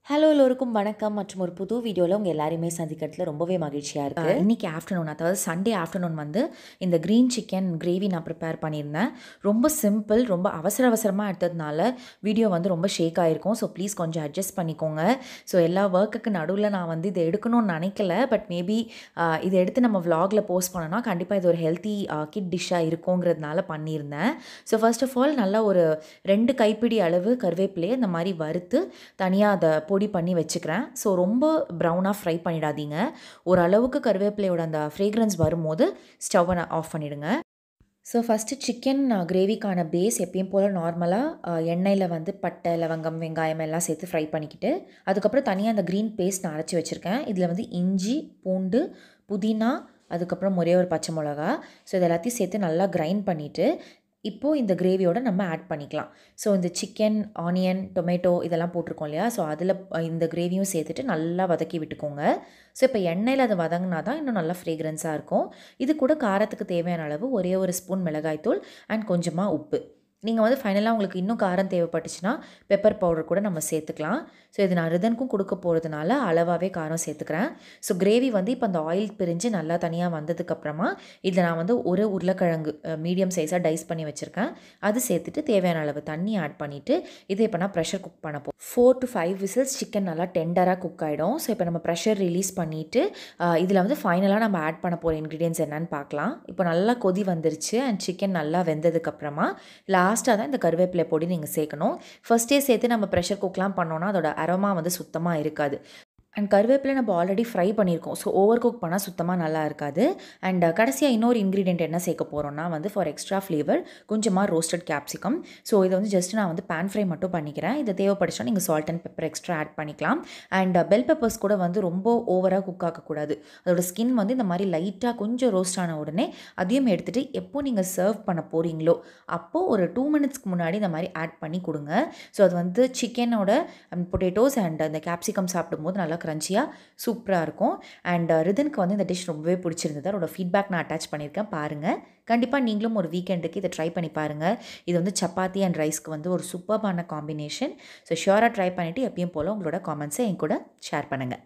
hello எல்லோருக்கும் வணக்கம் மற்றும் ஒரு புது வீடியோவில் உங்கள் எல்லாரையுமே சந்திக்கிறதுல ரொம்பவே மகிழ்ச்சியாக இருக்குது இன்றைக்கி ஆஃப்டர்நூன் அதாவது சண்டே ஆஃப்டர்நூன் வந்து இந்த க்ரீன் சிக்கன் கிரேவி நான் ப்ரிப்பேர் பண்ணியிருந்தேன் ரொம்ப சிம்பிள் ரொம்ப அவசர அவசரமாக எடுத்ததுனால வீடியோ வந்து ரொம்ப ஷேக் ஆகிருக்கும் ஸோ ப்ளீஸ் கொஞ்சம் அட்ஜஸ்ட் பண்ணிக்கோங்க ஸோ எல்லா ஒர்க்குக்கு நடுவில் நான் வந்து இதை எடுக்கணும்னு நினைக்கல பட் மேபி இதை எடுத்து நம்ம vlogல போஸ்ட் பண்ணோன்னா கண்டிப்பாக இது ஒரு ஹெல்த்தி கிட் டிஷ்ஷாக இருக்குங்கிறதுனால பண்ணியிருந்தேன் ஸோ ஃபர்ஸ்ட் ஆஃப் ஆல் நல்லா ஒரு ரெண்டு கைப்பிடி அளவு கருவேப்பிலையை இந்த மாதிரி வறுத்து தனியாக அதை பொடி பண்ணி வச்சுக்கிறேன் ஸோ ரொம்ப ப்ரௌனாக ஃப்ரை பண்ணிடாதீங்க ஓரளவுக்கு கருவேப்பிலையோட அந்த ஃப்ரேக்ரன்ஸ் வரும்போது ஸ்டவ்வை ஆஃப் பண்ணிவிடுங்க ஸோ ஃபஸ்ட்டு சிக்கன் கிரேவிக்கான பேஸ் எப்பயும் போல் நார்மலாக எண்ணெயில் வந்து பட்டை லவங்கம் வெங்காயம் எல்லாம் சேர்த்து ஃப்ரை பண்ணிக்கிட்டு அதுக்கப்புறம் தனியாக அந்த க்ரீன் பேஸ்ட் நான் அரைச்சி வச்சுருக்கேன் இதில் வந்து இஞ்சி பூண்டு புதினா அதுக்கப்புறம் ஒரே ஒரு பச்சை மிளகா ஸோ இது எல்லாத்தையும் சேர்த்து நல்லா கிரைண்ட் பண்ணிவிட்டு இப்போது இந்த கிரேவியோட நம்ம ஆட் பண்ணிக்கலாம் ஸோ இந்த சிக்கன் ஆனியன் டொமேட்டோ இதெல்லாம் போட்டிருக்கோம் இல்லையா ஸோ அதில் இந்த கிரேவியும் சேர்த்துட்டு நல்லா வதக்கி விட்டுக்கோங்க ஸோ இப்போ எண்ணெயில் அது வதங்கினா தான் இன்னும் நல்லா ஃப்ரேக்ரன்ஸாக இருக்கும் இது கூட காரத்துக்கு தேவையான அளவு ஒரே ஒரு ஸ்பூன் மிளகாய்த்தூள் அண்ட் கொஞ்சமாக உப்பு நீங்கள் வந்து ஃபைனலாக உங்களுக்கு இன்னும் காரம் தேவைப்பட்டுச்சுன்னா பெப்பர் பவுடர் கூட நம்ம சேர்த்துக்கலாம் ஸோ இது நான் ரிதனுக்கும் கொடுக்க போகிறதுனால அளவாகவே காரம் சேர்த்துக்கிறேன் ஸோ கிரேவி வந்து இப்போ அந்த ஆயில் பிரிஞ்சு நல்லா தனியாக வந்ததுக்கப்புறமா இதில் நான் வந்து ஒரு உருளைக்கிழங்கு மீடியம் சைஸாக டைஸ் பண்ணி வச்சுருக்கேன் அது சேர்த்துட்டு தேவையான அளவு தண்ணி ஆட் பண்ணிவிட்டு இதை இப்போ நான் ப்ரெஷர் குக் பண்ண போ four to five whistles chicken நல்லா டெண்டராக குக் ஆகிடும் ஸோ இப்போ நம்ம ப்ரெஷர் ரிலீஸ் பண்ணிவிட்டு இதில் வந்து ஃபைனலாக நம்ம ஆட் பண்ண போகிற இன்க்ரீடியன்ஸ் என்னன்னு பார்க்கலாம் இப்போ நல்லா கொதி வந்துருச்சு அண்ட் சிக்கன் நல்லா வெந்ததுக்கப்புறமா லாஸ்ட்டாக தான் இந்த கருவேப்பிலை பொடி நீங்கள் சேர்க்கணும் ஃபர்ஸ்ட்டே சேர்த்து நம்ம ப்ரெஷர் குக்லாம் பண்ணோன்னா அதோட அரோமா வந்து சுத்தமாக இருக்காது அண்ட் கருவேப்பிலை நம்ம ஆல்ரெடி ஃப்ரை பண்ணியிருக்கோம் ஸோ ஓவர் குக் பண்ணால் சுத்தமாக நல்லா இருக்காது அண்ட் கடைசியாக இன்னொரு இன்க்ரீடியன்ட் என்ன சேர்க்க போகிறோம்னா வந்து ஃபார் எக்ஸ்ட்ரா ஃப்ளேவர் கொஞ்சமாக ரோஸ்டட் கேப்சிகம் ஸோ இதை வந்து ஜஸ்ட் நான் வந்து பேன் ஃப்ரை மட்டும் பண்ணிக்கிறேன் இது தேவைப்படுச்சுன்னா நீங்கள் salt and pepper extra add பண்ணிக்கலாம் அண்ட் பெல் பெப்பர்ஸ் கூட வந்து ரொம்ப ஓவராக குக் ஆகக்கூடாது அதோட ஸ்கின் வந்து இந்த மாதிரி லைட்டாக கொஞ்சம் ரோஸ்ட் ஆன உடனே அதையும் எடுத்துகிட்டு எப்போ நீங்கள் சர்வ் பண்ண போகிறீங்களோ அப்போது ஒரு டூ மினிட்ஸ்க்கு முன்னாடி இந்த மாதிரி ஆட் பண்ணி கொடுங்க ஸோ அது வந்து சிக்கனோட பொட்டேட்டோஸ் அண்ட் அந்த கேப்சிகம் சாப்பிடும்போது நல்லா க்ரன்ச்சியாக சூப்பராக இருக்கும் அண்ட் ரிதனுக்கு வந்து இந்த டிஷ் ரொம்பவே பிடிச்சிருந்தது அதோட ஃபீட்பேக் நான் அட்டாச் பண்ணியிருக்கேன் பாருங்கள் கண்டிப்பாக நீங்களும் ஒரு வீக்கெண்டுக்கு இதை ட்ரை பண்ணி பாருங்கள் இது வந்து சப்பாத்தி அண்ட் ரைஸ்க்கு வந்து ஒரு சூப்பர்பான காம்பினேஷன் ஸோ ஷியோராக ட்ரை பண்ணிவிட்டு எப்பயும் போல் உங்களோட காமெண்ட்ஸை என் கூட ஷேர் பண்ணுங்கள்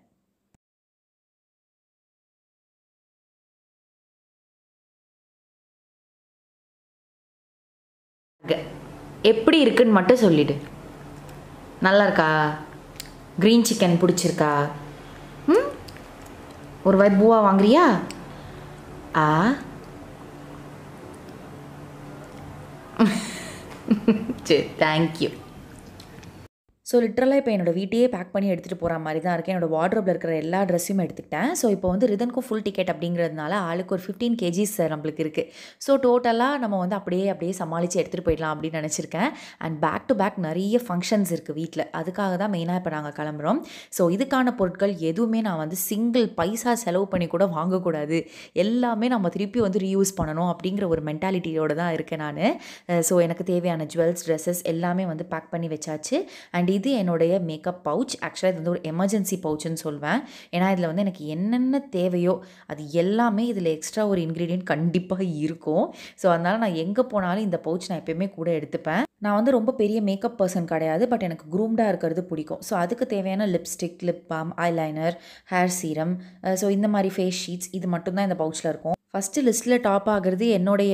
எப்படி இருக்குன்னு மட்டும் சொல்லிடு நல்லா இருக்கா க்ரீன் சிக்கன் பிடிச்சிருக்கா ம் ஒரு வாய் பூவா வாங்குறியா ஆ சரி தேங்க்யூ ஸோ லிட்ரலாக இப்போ என்னோடய வீட்டையே பேக் பண்ணி எடுத்துகிட்டு போகிற மாதிரி தான் இருக்குது என்னோடய வார்ட்ரோப்பில் இருக்கிற எல்லா ட்ரெஸ்ஸும் எடுத்துக்கிட்டேன் ஸோ இப்போ வந்து ரிதனுக்கும் ஃபுல் டிக்கெட் அப்படிங்கிறதுனால ஆளுக்கு ஒரு ஃபிஃப்டீன் கேஜிஸ் நம்மளுக்கு இருக்குது ஸோ டோட்டலாக நம்ம வந்து அப்படியே அப்படியே சமாளித்து எடுத்துகிட்டு போயிடலாம் அப்படின்னு நினச்சிருக்கேன் அண்ட் பேக் டு பேக் நிறைய ஃபங்க்ஷன்ஸ் இருக்குது வீட்டில் அதுக்காக தான் மெயினாக இப்போ நாங்கள் கிளம்புறோம் ஸோ இதுக்கான பொருட்கள் எதுவுமே நான் வந்து சிங்கிள் பைசா செலவு பண்ணி கூட வாங்கக்கூடாது எல்லாமே நம்ம திருப்பி வந்து ரீயூஸ் பண்ணணும் அப்படிங்கிற ஒரு மென்டாலிட்டியோடு தான் இருக்கேன் நான் ஸோ எனக்கு தேவையான ஜுவல்ஸ் ட்ரெஸ்ஸஸ் எல்லாமே வந்து பேக் பண்ணி வச்சாச்சு அண்ட் இது என்னுடைய மேக்கப் பவுச் ஆக்சுவலாக இது வந்து ஒரு எமர்ஜென்சி பவுச்சுன்னு சொல்வேன் ஏன்னா இதில் வந்து எனக்கு என்னென்ன தேவையோ அது எல்லாமே இதில் எக்ஸ்ட்ரா ஒரு இன்க்ரீடியன்ட் கண்டிப்பாக இருக்கும் ஸோ அதனால் நான் எங்கே போனாலும் இந்த பவுச் நான் எப்பயுமே கூட எடுத்துப்பேன் நான் வந்து ரொம்ப பெரிய மேக்கப் பர்சன் கிடையாது பட் எனக்கு க்ரூம்டாக இருக்கிறது பிடிக்கும் ஸோ அதுக்கு தேவையான lipstick lip balm eyeliner hair serum so இந்த மாதிரி ஃபேஸ் ஷீட்ஸ் இது மட்டும்தான் இந்த பவுச்சில் இருக்கும் ஃபஸ்ட்டு லிஸ்ட்டில் டாப் ஆகிறது என்னுடைய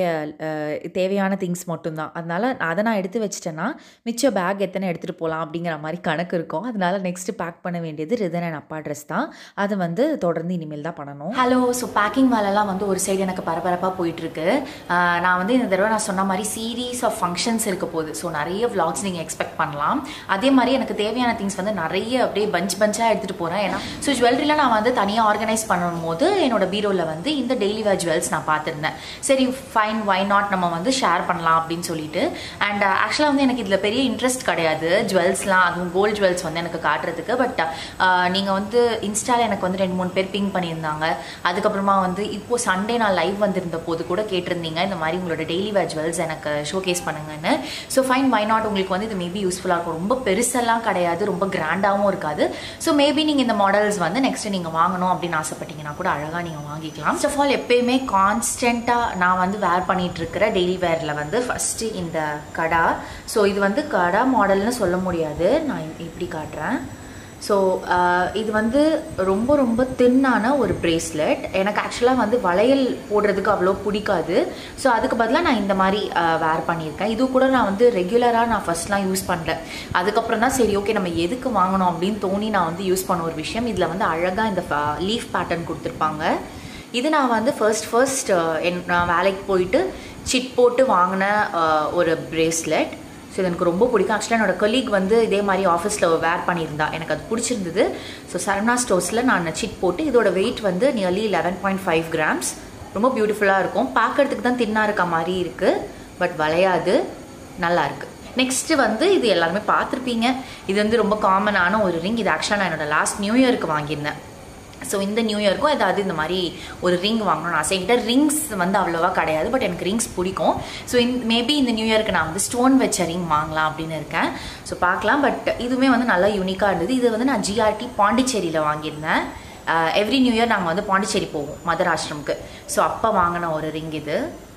தேவையான திங்ஸ் மட்டும்தான் அதனால் அதை நான் எடுத்து வச்சிட்டேன்னா மிச்ச பேக் எத்தனை எடுத்துகிட்டு போகலாம் அப்படிங்கிற மாதிரி கணக்கு இருக்கும் அதனால் நெக்ஸ்ட்டு பேக் பண்ண வேண்டியது ரிதன் அண்ட் அப்பா ட்ரெஸ் தான் அது வந்து தொடர்ந்து இனிமேல் தான் பண்ணணும் ஹலோ ஸோ பேக்கிங் வேலைலாம் வந்து ஒரு சைடு எனக்கு பரபரப்பாக போயிட்டுருக்கு நான் வந்து இந்த தடவை நான் சொன்ன மாதிரி சீரீஸ் ஆஃப் ஃபங்க்ஷன்ஸ் இருக்க போகுது ஸோ நிறைய vlogs நீங்கள் எக்ஸ்பெக்ட் பண்ணலாம் அதே மாதிரி எனக்கு தேவையான திங்ஸ் வந்து நிறைய அப்படியே பஞ்ச் பஞ்சாக எடுத்துகிட்டு போகிறேன் ஏன்னா ஸோ ஜுவல்லரிலாம் நான் வந்து தனியாக ஆர்கனைஸ் பண்ணும்போது என்னோட பீரோவில் வந்து இந்த டெய்லி வேர் ஜுவல்ஸ் நான் பார்த்துருந்தேன் சரி ஃபைன் வை நாட் நம்ம வந்து ஷேர் பண்ணலாம் அப்படின்னு சொல்லிட்டு அண்ட் ஆக்சுவலாக வந்து எனக்கு இதில் பெரிய இன்ட்ரெஸ்ட் கிடையாது ஜுவல்ஸ்லாம் அதுவும் கோல்டு ஜுவல்ஸ் வந்து எனக்கு காட்டுறதுக்கு பட் நீங்கள் வந்து இன்ஸ்டாவில் எனக்கு வந்து ரெண்டு மூணு பேர் பிங் பண்ணியிருந்தாங்க அதுக்கப்புறமா வந்து இப்போ சண்டே நான் லைவ் வந்திருந்த போது கூட கேட்டிருந்தீங்க இந்த மாதிரி உங்களோட டெய்லி வேர் ஜுவல்ஸ் எனக்கு ஷோகேஸ் பண்ணுங்கன்னு ஸோ ஃபைன் வை நாட் உங்களுக்கு வந்து இது மேபி யூஸ்ஃபுல்லாக இருக்கும் ரொம்ப பெருசெல்லாம் கிடையாது ரொம்ப கிராண்டாகவும் இருக்காது ஸோ மேபி நீங்கள் இந்த மாடல்ஸ் வந்து நெக்ஸ்ட் நீங்கள் வாங்கணும் அப்படின்னு ஆசைப்பட்டீங்கன்னா கூட அழகாக நீங்கள் வாங்கிக்கலாம் ஃபர்ஸ்ட் ஆஃப் ஆல் எப்பயுமே கான்ஸ்டண்ட்டாக நான் வந்து வேர் பண்ணிட்டு இருக்கிற டெய்லி வேரில் வந்து ஃபஸ்ட்டு இந்த கடா ஸோ இது வந்து கடா மாடல்னு சொல்ல முடியாது நான் இப்படி காட்டுறேன் ஸோ இது வந்து ரொம்ப ரொம்ப தின்னான ஒரு பிரேஸ்லெட் எனக்கு ஆக்சுவலாக வந்து வளையல் போடுறதுக்கு அவ்வளோ பிடிக்காது ஸோ அதுக்கு பதிலாக நான் இந்த மாதிரி வேர் பண்ணியிருக்கேன் இது கூட நான் வந்து ரெகுலராக நான் ஃபர்ஸ்ட்லாம் யூஸ் பண்ணல அதுக்கப்புறம் தான் சரி ஓகே நம்ம எதுக்கு வாங்கணும் அப்படின்னு தோணி நான் வந்து யூஸ் பண்ண ஒரு விஷயம் இதில் வந்து அழகாக இந்த லீஃப் பேட்டர்ன் கொடுத்துருப்பாங்க இது நான் வந்து ஃபர்ஸ்ட் ஃபர்ஸ்ட் என் நான் வேலைக்கு போயிட்டு சிட் போட்டு வாங்கின அஹ், ஒரு பிரேஸ்லெட் ஸோ இது எனக்கு ரொம்ப பிடிக்கும் ஆக்சுவலாக என்னோட கொலீக் வந்து இதே மாதிரி ஆஃபீஸில் வேர் பண்ணியிருந்தா எனக்கு அது பிடிச்சிருந்தது ஸோ சரணா ஸ்டோர்ஸில் நான் சிட் போட்டு இதோட வெயிட் வந்து nearly eleven point five grams ரொம்ப பியூட்டிஃபுல்லாக இருக்கும் பார்க்கறதுக்கு தான் தின்னா இருக்க மாதிரி இருக்குது பட் வளையாது நல்லா இருக்கு நெக்ஸ்ட்டு வந்து இது எல்லாருமே பார்த்துருப்பீங்க இது வந்து ரொம்ப காமனான ஒரு ரிங் இது ஆக்சுவலாக நான் என்னோட லாஸ்ட் நியூ இயருக்கு வாங்கியிருந்தேன் ஸோ இந்த நியூ இயர்க்கும் ஏதாவது இந்த மாதிரி ஒரு ரிங் வாங்கணும்னு ஆசை என்கிட்ட ரிங்ஸ் வந்து அவ்வளோவா கிடையாது பட் எனக்கு ரிங்ஸ் பிடிக்கும் ஸோ இந்த மேபி இந்த நியூ இயருக்கு நான் வந்து ஸ்டோன் வச்ச ரிங் வாங்கலாம் அப்படின்னு இருக்கேன் ஸோ பார்க்கலாம் பட் இதுவுமே வந்து நல்லா யூனிக்காக இருந்தது இது வந்து நான் ஜிஆர்டி பாண்டிச்சேரியில் வாங்கியிருந்தேன் எவ்ரி நியூ இயர் நாங்கள் வந்து பாண்டிச்சேரி போவோம் மதர் ஆஷ்ரமுக்கு ஸோ அப்போ வாங்கின ஒரு ரிங் இது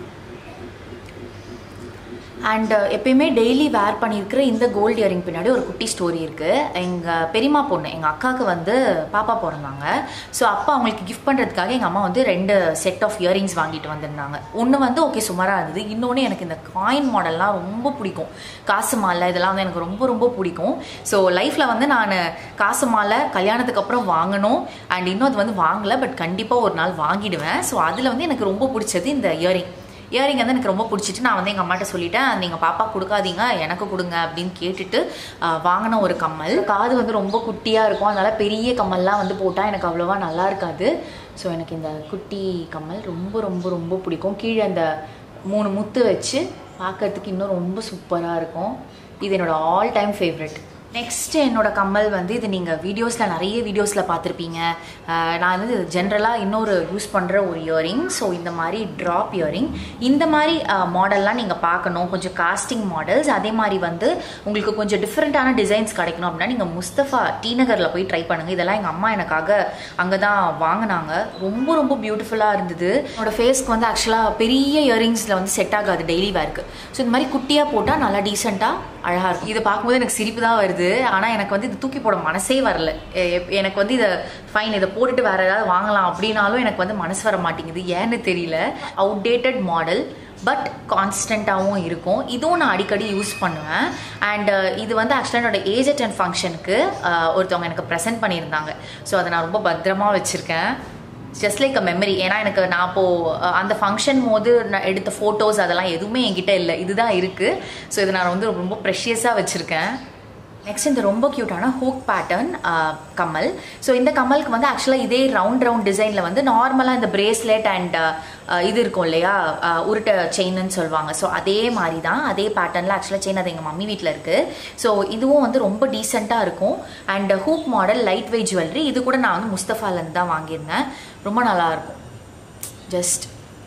அண்ட் எப்பயுமே டெய்லி வேர் பண்ணியிருக்கிற இந்த கோல்டு இயரிங் பின்னாடி ஒரு குட்டி ஸ்டோரி இருக்குது எங்கள் பெரியம்மா பொண்ணு எங்கள் அக்காவுக்கு வந்து பாப்பா பிறந்தாங்க ஸோ அப்பா அவங்களுக்கு கிஃப்ட் பண்ணுறதுக்காக எங்கள் அம்மா வந்து ரெண்டு செட் ஆஃப் இயரிங்ஸ் வாங்கிட்டு வந்திருந்தாங்க ஒன்று வந்து ஓகே சுமாராக இருந்தது இன்னொன்று எனக்கு இந்த காயின் மாடல்லாம் ரொம்ப பிடிக்கும் காசு மாலை இதெல்லாம் வந்து எனக்கு ரொம்ப ரொம்ப பிடிக்கும் ஸோ லைஃப்பில் வந்து நான் காசு மாலை கல்யாணத்துக்கு அப்புறம் வாங்கணும் அண்ட் இன்னும் அது வந்து வாங்கலை பட் கண்டிப்பாக ஒரு நாள் வாங்கிடுவேன் ஸோ அதில் வந்து எனக்கு ரொம்ப பிடிச்சது இந்த இயரிங் இயரிங் வந்து எனக்கு ரொம்ப பிடிச்சிட்டு நான் வந்து எங்கள் அம்மாட்ட சொல்லிட்டேன் நீங்கள் பாப்பா கொடுக்காதீங்க எனக்கு கொடுங்க அப்படின்னு கேட்டுட்டு ஆஹ், வாங்கின ஒரு கம்மல் காது வந்து ரொம்ப குட்டியாக இருக்கும் அதனால பெரிய கம்மல்லாம் வந்து போட்டால் எனக்கு அவ்வளோவா நல்லா இருக்காது ஸோ எனக்கு இந்த குட்டி கம்மல் ரொம்ப ரொம்ப ரொம்ப பிடிக்கும் கீழே அந்த மூணு முத்து வச்சு பார்க்கறதுக்கு இன்னும் ரொம்ப சூப்பராக இருக்கும் இது என்னோட ஆல் டைம் ஃபேவரட் நெக்ஸ்ட் என்னோட கம்மல் வந்து இது நீங்கள் வீடியோஸில் நிறைய வீடியோஸில் பார்த்துருப்பீங்க அஹ் நான் வந்து ஜென்ரலாக இன்னொரு யூஸ் பண்ணுற ஒரு இயரிங் ஸோ இந்த மாதிரி ட்ராப் இயரிங் இந்த மாதிரி மாடல்லாம் நீங்கள் பார்க்கணும் கொஞ்சம் காஸ்டிங் மாடல்ஸ் அதே மாதிரி வந்து உங்களுக்கு கொஞ்சம் டிஃப்ரெண்ட்டான டிசைன்ஸ் கிடைக்கணும் அப்படின்னா நீங்கள் முஸ்தஃபா டி நகரில் போய் ட்ரை பண்ணுங்கள் இதெல்லாம் எங்கள் அம்மா எனக்காக அங்கே தான் வாங்கினாங்க ரொம்ப ரொம்ப பியூட்டிஃபுல்லாக இருந்தது என்னோட ஃபேஸ்க்கு வந்து ஆக்சுவலாக பெரிய இயரிங்ஸில் வந்து செட் ஆகாது டெய்லி வேர்க்கு ஸோ இந்த மாதிரி குட்டியாக போட்டால் நல்லா டீசெண்டாக அழகாக இருக்கும் இதை பார்க்கும்போது எனக்கு சிரிப்பு தான் வருது ஆனால் எனக்கு வந்து இது தூக்கி போட மனசே வரல எ- எப்- எனக்கு வந்து இதை ஃபைன் இதை போட்டுட்டு வேற ஏதாவது வாங்கலாம் அப்படின்னாலும் எனக்கு வந்து மனசு வர மாட்டேங்குது ஏன்னு தெரியல அவுடேட்டட் மாடல் பட் கான்ஸ்டண்ட்டாகவும் இருக்கும் இதுவும் நான் அடிக்கடி யூஸ் பண்ணுவேன் அண்ட் இது வந்து ஆக்சுவலாக என்னோட ஏஜ் அட்டன் ஃபங்க்ஷனுக்கு ஒருத்தவங்க எனக்கு ப்ரெசென்ட் பண்ணியிருந்தாங்க ஸோ அதை நான் ரொம்ப பத்திரமா வச்சுருக்கேன் ஜஸ்ட் லைக் அ மெமரி ஏன்னா எனக்கு நான் அப்போது அந்த ஃபங்க்ஷன் போது நான் எடுத்த ஃபோட்டோஸ் அதெல்லாம் எதுவுமே என்கிட்ட இல்லை இதுதான் இருக்குது ஸோ இதை நான் வந்து ரொம்ப ப்ரெஷியஸாக வச்சுருக்கேன் நெக்ஸ்ட் இந்த ரொம்ப க்யூட்டான ஹூக் பேட்டர்ன் கம்மல் ஸோ இந்த கம்மலுக்கு வந்து ஆக்சுவலாக இதே ரவுண்ட் ரவுண்ட் டிசைனில் வந்து நார்மலாக இந்த பிரேஸ்லெட் அண்ட் இது இருக்கும் இல்லையா அஹ், உருட்டை செயின்னு சொல்லுவாங்க ஸோ அதே மாதிரி தான் அதே பேட்டர்னில் ஆக்சுவலாக செயின் அது எங்கள் மம்மி வீட்டில் இருக்குது ஸோ இதுவும் வந்து ரொம்ப டீசெண்டாக இருக்கும் and hook model light weight jewellery இது கூட நான் வந்து முஸ்தஃபாலேருந்து தான் வாங்கியிருந்தேன் ரொம்ப நல்லா இருக்கும் ஜஸ்ட்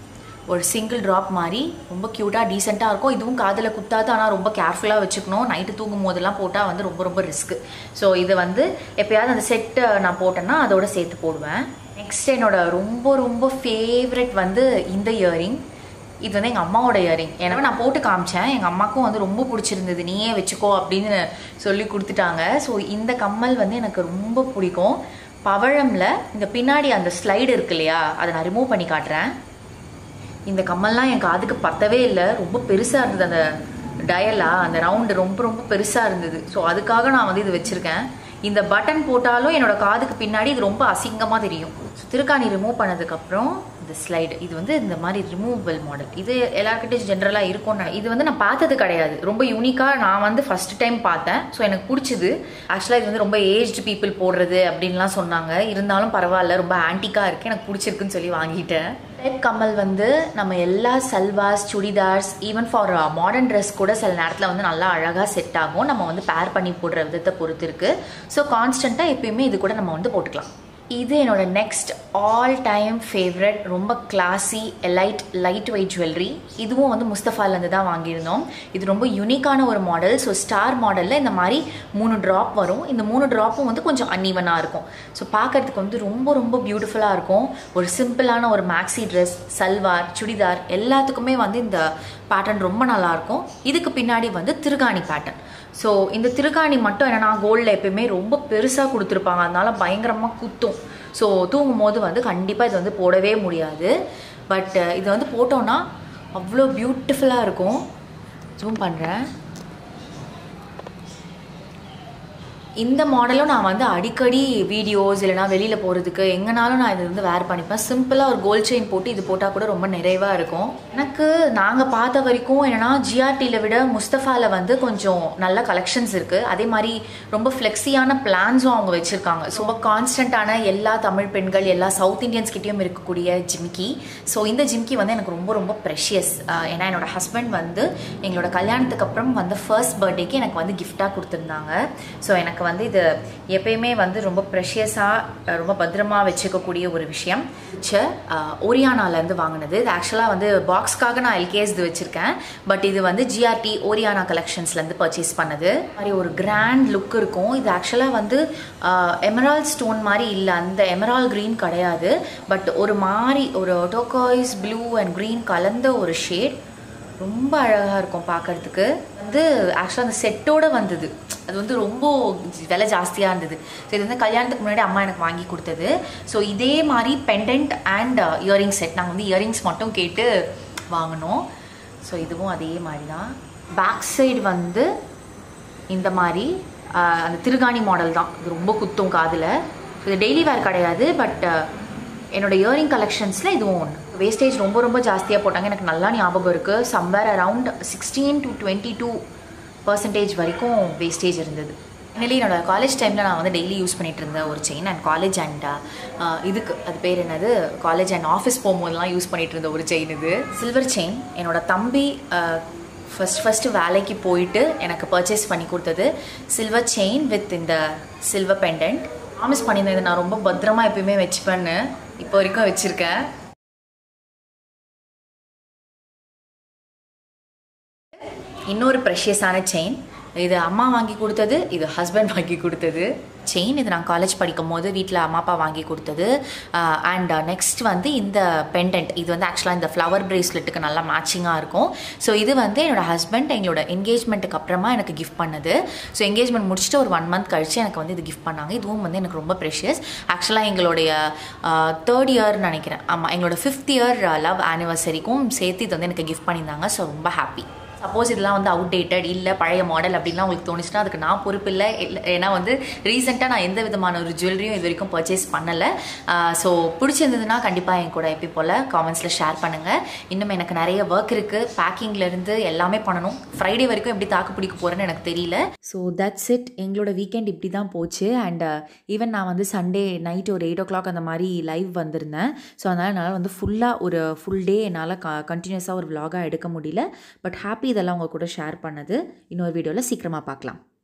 ஒரு சிங்கிள் ட்ராப் மாதிரி ரொம்ப க்யூட்டாக டீசெண்டாக இருக்கும் இதுவும் காதில் குத்தாது ஆனால் ரொம்ப கேர்ஃபுல்லாக வச்சுக்கணும் நைட்டு தூங்கும் போதெல்லாம் போட்டால் வந்து ரொம்ப ரொம்ப ரிஸ்க்கு ஸோ இது வந்து எப்பயாவது அந்த செட்டு நான் போட்டேன்னா அதோட சேர்த்து போடுவேன் நெக்ஸ்ட் என்னோட ரொம்ப ரொம்ப ஃபேவரட் வந்து இந்த இயரிங் இது வந்து எங்கள் அம்மாவோட இயரிங் ஏன்னா நான் போட்டு காமிச்சேன் எங்கள் அம்மாக்கும் வந்து ரொம்ப பிடிச்சிருந்தது நீயே வச்சுக்கோ அப்படின்னு சொல்லி கொடுத்துட்டாங்க ஸோ இந்த கம்மல் வந்து எனக்கு ரொம்ப பிடிக்கும் பவழம்ல இந்த பின்னாடி அந்த ஸ்லைடு இருக்கு இல்லையா அதை நான் ரிமூவ் பண்ணி காட்டுறேன் இந்த கம்மல்லாம் என் காதுக்கு பத்தவே இல்லை ரொம்ப பெருசாக இருந்தது அந்த டயலா அந்த ரவுண்டு ரொம்ப ரொம்ப பெருசாக இருந்தது ஸோ அதுக்காக நான் வந்து இது வச்சுருக்கேன் இந்த பட்டன் போட்டாலும் என்னோட காதுக்கு பின்னாடி இது ரொம்ப அசிங்கமாக தெரியும் ஸோ திருக்காணி ரிமூவ் பண்ணதுக்கப்புறம் இந்த ஸ்லைடு இது வந்து இந்த மாதிரி ரிமூவபிள் மாடல் இது எல்லாருக்கிட்டையும் ஜென்ரலாக இருக்கும்னு இது வந்து நான் பார்த்தது கிடையாது ரொம்ப யூனிக்காக நான் வந்து ஃபர்ஸ்ட் டைம் பார்த்தேன் ஸோ எனக்கு பிடிச்சது ஆக்சுவலாக இது வந்து ரொம்ப ஏஜ்டு பீப்புள் போடுறது அப்படின்லாம் சொன்னாங்க இருந்தாலும் பரவாயில்ல ரொம்ப ஆன்டிக்காக இருக்குது எனக்கு பிடிச்சிருக்குன்னு சொல்லி வாங்கிட்டேன் டைப் கம்மல் வந்து நம்ம எல்லா salwars chudidars even for modern dress கூட சில நேரத்தில் வந்து நல்லா அழகாக செட் ஆகும் நம்ம வந்து பேர் பண்ணி போடுற விதத்தை பொறுத்து இருக்கு ஸோ கான்ஸ்டண்ட்டாக எப்பயுமே இது கூட நம்ம வந்து போட்டுக்கலாம் இது என்னோட நெக்ஸ்ட் ஆல் டைம் ஃபேவரட் ரொம்ப classy light light weight jewellery இதுவும் வந்து முஸ்தஃபாலேருந்து தான் வாங்கியிருந்தோம் இது ரொம்ப யூனிக்கான ஒரு மாடல் ஸோ ஸ்டார் மாடலில் இந்த மாதிரி மூணு ட்ராப் வரும் இந்த மூணு ட்ராப்பும் வந்து கொஞ்சம் அன்ஈவனாக இருக்கும் ஸோ பார்க்கறதுக்கு வந்து ரொம்ப ரொம்ப பியூட்டிஃபுல்லாக இருக்கும் ஒரு சிம்பிளான ஒரு மேக்ஸி ட்ரெஸ் சல்வார் சுடிதார் எல்லாத்துக்குமே வந்து இந்த பேட்டர்ன் ரொம்ப நல்லா இருக்கும் இதுக்கு பின்னாடி வந்து திருகாணி பேட்டர்ன் ஸோ இந்த திருகாணி மட்டும் என்னன்னா கோல்டில் எப்பயுமே ரொம்ப பெருசாக கொடுத்துருப்பாங்க அதனால பயங்கரமாக குத்தும் ஸோ தூங்கும் போது வந்து கண்டிப்பாக இது வந்து போடவே முடியாது பட் இது வந்து போட்டோன்னா அவ்வளோ பியூட்டிஃபுல்லாக இருக்கும் ஜூம் பண்ணுறேன் இந்த மாடலும் நான் வந்து அடிக்கடி வீடியோஸ் இல்லைனா வெளியில் போகிறதுக்கு எங்கனாலும் நான் இது வந்து வேர் பண்ணிப்பேன் சிம்பிளாக ஒரு கோல்ட் செயின் போட்டு இது போட்டால் கூட ரொம்ப நிறைவாக இருக்கும் எனக்கு நாங்கள் பார்த்த வரைக்கும் என்னென்னா ஜிஆர்டியில் விட முஸ்தஃபாவில் வந்து கொஞ்சம் நல்ல கலெக்ஷன்ஸ் இருக்குது அதே மாதிரி ரொம்ப ஃப்ளெக்ஸியான பிளான்ஸும் அவங்க வச்சுருக்காங்க ஸோ ரொம்ப கான்ஸ்டண்ட்டான எல்லா தமிழ் பெண்கள் எல்லா சவுத் இந்தியன்ஸ் கிட்டேயும் இருக்கக்கூடிய ஜிம்கி ஸோ இந்த ஜிம்கி வந்து எனக்கு ரொம்ப ரொம்ப ப்ரெஷியஸ் ஏன்னா என்னோட ஹஸ்பண்ட் வந்து எங்களோட கல்யாணத்துக்கு அப்புறம் வந்து ஃபர்ஸ்ட் பர்த்டேக்கு எனக்கு வந்து கிஃப்டாக கொடுத்துருந்தாங்க ஸோ எனக்கு வந்து இது எப்பயுமே வந்து ரொம்ப ப்ரெஷியஸாக ரொம்ப பத்திரமா வச்சுக்கக்கூடிய ஒரு விஷயம் ச ஓரியானாலேருந்து வாங்கினது இது ஆக்சுவலாக வந்து பாக்ஸ்க்காக நான் எல்கேஎஸ் இது வச்சுருக்கேன் பட் இது வந்து ஜிஆர்டி ஓரியானா கலெக்ஷன்ஸ்லேருந்து பர்ச்சேஸ் பண்ணது மாதிரி ஒரு கிராண்ட் லுக் இருக்கும் இது ஆக்சுவலாக வந்து எமரால் ஸ்டோன் மாதிரி இல்லை அந்த எமரால் க்ரீன் கிடையாது பட் ஒரு மாதிரி ஒரு டோக்காய்ஸ் ப்ளூ அண்ட் க்ரீன் கலந்த ஒரு ஷேட் ரொம்ப அழகாக இருக்கும் பார்க்கறதுக்கு வந்து ஆக்சுவலாக அந்த செட்டோட வந்தது அது வந்து ரொம்ப விலை ஜாஸ்தியாக இருந்தது ஸோ இது வந்து கல்யாணத்துக்கு முன்னாடி அம்மா எனக்கு வாங்கி கொடுத்தது ஸோ இதே மாதிரி பெண்டன்ட் அண்ட் இயரிங் செட் நாங்கள் வந்து இயரிங்ஸ் மட்டும் கேட்டு வாங்கினோம் ஸோ இதுவும் அதே மாதிரி தான் பேக் சைடு வந்து இந்த மாதிரி ஆஹ், அந்த திருகாணி மாடல் தான் இது ரொம்ப குத்தும் காதில் இது டெய்லி வேர் கிடையாது பட் என்னோட இயரிங் கலெக்ஷன்ஸில் இதுவும் ஒன்று வேஸ்டேஜ் ரொம்ப ரொம்ப ஜாஸ்தியாக போட்டாங்க எனக்கு நல்லா ஞாபகம் இருக்குது somewhere around sixteen to twenty two percentage வரைக்கும் வேஸ்டேஜ் இருந்தது ஃபைனலி என்னோட காலேஜ் டைமில் நான் வந்து டெய்லி யூஸ் பண்ணிட்டு இருந்த ஒரு செயின் அண்ட் காலேஜ் அண்ட் இதுக்கு அது பேர் என்னது காலேஜ் அண்ட் ஆஃபீஸ் போகும்போதெல்லாம் யூஸ் பண்ணிட்டு இருந்த ஒரு செயின் இது சில்வர் செயின் என்னோட தம்பி ஃபஸ்ட் ஃபஸ்ட்டு வேலைக்கு போயிட்டு எனக்கு பர்ச்சேஸ் பண்ணி கொடுத்தது சில்வர் செயின் வித் இந்த சில்வர் பெண்டன்ட் ப்ராமிஸ் பண்ணியிருந்தேன் இதை நான் ரொம்ப பத்திரமா எப்பயுமே வச்சுப்பேன்னு இப்போ வரைக்கும் வச்சுருக்கேன் இன்னொரு ப்ரெஷியஸான செயின் இது அம்மா வாங்கி கொடுத்தது இது ஹஸ்பண்ட் வாங்கி கொடுத்தது செயின் இது நான் காலேஜ் படிக்கும் போது வீட்டில் அம்மா அப்பா வாங்கி கொடுத்தது அண்ட் நெக்ஸ்ட் வந்து இந்த பெண்டன்ட் இது வந்து ஆக்சுவலாக இந்த ஃப்ளவர் பிரேஸ்லெட்டுக்கு நல்லா மேட்சிங்காக இருக்கும் ஸோ இது வந்து என்னோட ஹஸ்பண்ட் எங்களோட என்கேஜ்மெண்ட்டுக்கு அப்புறமா எனக்கு கிஃப்ட் பண்ணது ஸோ என்கேஜ்மெண்ட் முடிச்சுட்டு ஒரு ஒன் மந்த் கழிச்சு எனக்கு வந்து இது கிஃப்ட் பண்ணாங்க இதுவும் வந்து எனக்கு ரொம்ப ப்ரெஷியஸ் ஆக்சுவலாக எங்களுடைய தேர்ட் இயர் நினைக்கிறேன் ஆமாம் எங்களோட ஃபிஃப்த் இயர் லவ் ஆனிவர்சரிக்கும் சேர்த்து இது வந்து எனக்கு கிஃப்ட் பண்ணியிருந்தாங்க ஸோ ரொம்ப ஹாப்பி சப்போஸ் இதெல்லாம் வந்து அவுடேட்டட் இல்லை பழைய மாடல் அப்படின்லாம் உங்களுக்கு தோணுச்சுன்னா அதுக்கு நான் பொறுப்பு இல்லை இல்லை ஏன்னா வந்து ரீசெண்டாக நான் எந்த விதமான ஒரு ஜுவல்லரியும் இது வரைக்கும் பர்ச்சேஸ் பண்ணலை ஸோ பிடிச்சிருந்ததுன்னா கண்டிப்பாக என் கூட எப்பி போல் காமெண்ட்ஸில் ஷேர் பண்ணுங்கள் இன்னும் எனக்கு நிறைய ஒர்க் இருக்குது பேக்கிங்லேருந்து எல்லாமே பண்ணணும் ஃப்ரைடே வரைக்கும் எப்படி தாக்கு பிடிக்க போகிறேன்னு எனக்கு தெரியல ஸோ தட்ஸ் இட் எங்களோட வீக்கெண்ட் இப்படி தான் போச்சு அண்ட் ஈவன் நான் வந்து சண்டே நைட் ஒரு எயிட் ஓ கிளாக் அந்த மாதிரி லைவ் வந்திருந்தேன் ஸோ அதனால் என்னால் வந்து ஃபுல்லாக ஒரு ஃபுல் டே என்னால் க கண்டினியூஸாக ஒரு vlog-ஆ எடுக்க முடியல பட் ஹாப்பி இதெல்லாம் உங்கள் கூட ஷேர் பண்ணது இன்னொரு வீடியோவில் சீக்கிரமாக பார்க்கலாம்